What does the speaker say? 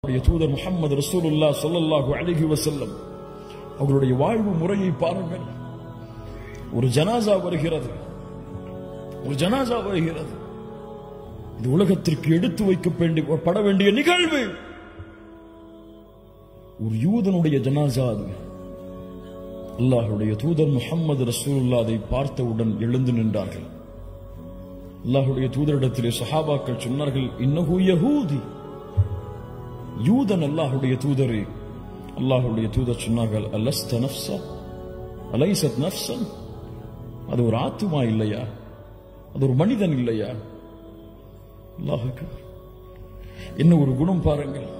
அல்லாஹ்வுடைய தூதர் முஹம்மது ரசூலுல்லாஹ் ஸல்லல்லாஹு அலைஹி வஸல்லம் அவர்களுடைய வாழ்வு முறையை பாருங்கள் ஒரு ஜனாசா வருகிறது ஒரு ஜனாசா வருகிறது இது உலகத்திற்கு எடுத்து வைக்க பட வேண்டிய நிகழ்வு ஒரு யூதனுடைய ஜனாசா அது அல்லாஹுடைய தூதர் முகம்மது ரசூலுல்லா அதை பார்த்தவுடன் எழுந்து நின்றார்கள் அல்லாஹுடைய தூதரிடத்திலே சஹாபாக்கள் சொன்னார்கள் இன்னஹு யஹூதி யூதன் அல்லாஹுடைய தூதரே அல்லாஹுடைய தூதர் சொன்னார்கள் அலஸ்த நஃப்ஸா அலைசத் நஃப்ஸன் அது ஒரு ஆத்துமா இல்லையா அது ஒரு மனிதன் இல்லையா அல்லாஹ் என்ன ஒரு குணம் பாருங்கள்